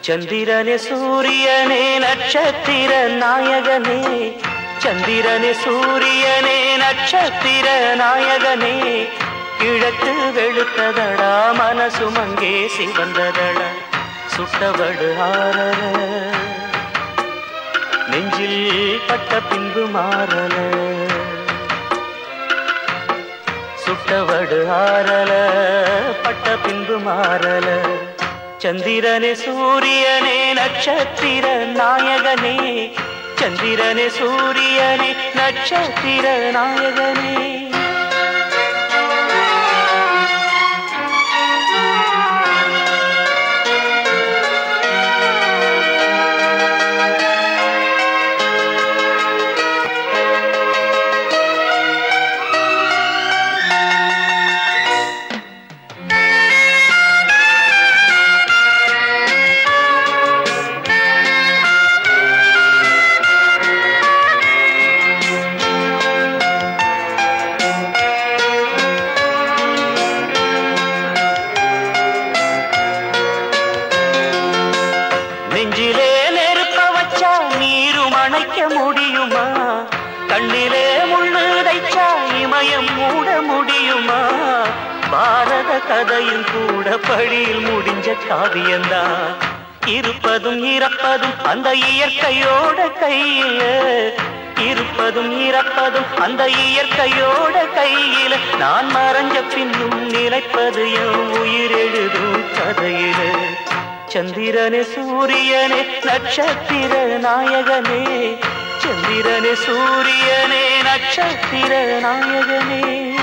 சந்திரனே சூரியனே நட்சத்திர நாயகனே சந்திரனே சூரியனே நட்சத்திர நாயகனே கிழக்கு வெளுத்ததடா மனசும் அங்கே சிவந்ததடா சுட்டவடு ஆரல நெஞ்சில் பட்ட பின்பு மாறல சுட்டவடு ஆறல பட்ட பின்பு மாறல சந்திரனே சூரியனே நட்சத்திர நாயகனே சந்திரனே சூரியனே நட்சத்திர நாயகனே நெஞ்சிலே நெருப்ப வச்சா நீரும் அணைக்க முடியுமா கண்ணிலே முள்ளு தைச்சா இமயம் மூட முடியுமா பாரத கதையும் கூட பழியில் முடிஞ்ச காவியந்தான் இருப்பதும் இறப்பதும் அந்த இயற்கையோட கையில இருப்பதும் இறப்பதும் அந்த இயற்கையோட கையில நான் மறைஞ்ச பின்னும் நிலைப்பது என் உயிர் எழுதும் கதையில சந்திரனே சூரியனே நட்சத்திர நாயகனே சந்திரனே சூரியனே நட்சத்திர நாயகனே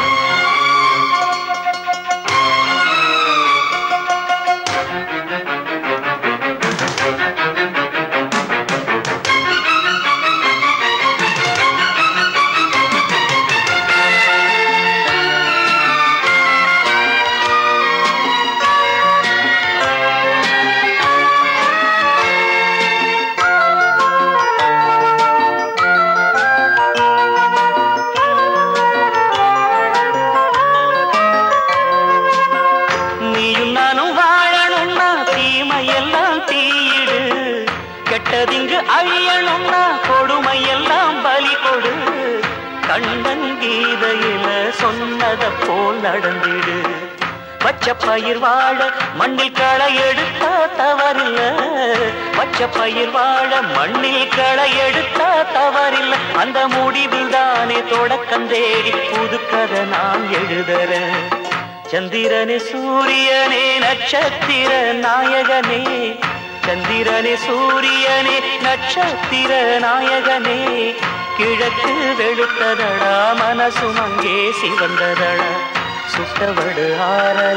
நீயும் நானும் வாழணும்னா தீமையெல்லாம் தீயிடு கெட்டதிங்கு அழியணும்னா கொடுமையெல்லாம் பலி கொடு கண்ணன் கீதையில சொன்னத போல் நடந்திடு பச்ச பயிர் வாழ மண்ணில் களை எடுத்தா தவறில்ல பச்ச பயிர் வாழ மண்ணில் களை எடுத்தா தவறில்ல அந்த முடிவில் தானே தொடக்கம் தேடி புது கதை நான் எழுதுறேன் சந்திரனே சூரியனே நட்சத்திர நாயகனே சந்திரனே சூரியனே நட்சத்திர நாயகனே கிழக்கு வெளுத்ததடா மனசும் அங்கே சிவந்ததடா சுட்டவடு ஆறல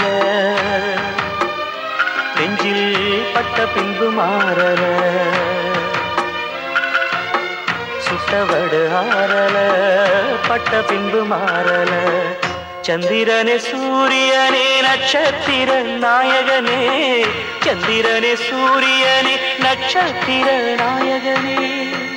நெஞ்சில் பட்ட பின்பு மாறல சுட்டவடு ஆறல பட்ட பின்பு மாறல சந்திரனே சூரியனே நட்சத்திர நாயகனே சந்திரனே சூரியனே நட்சத்திர நாயகனே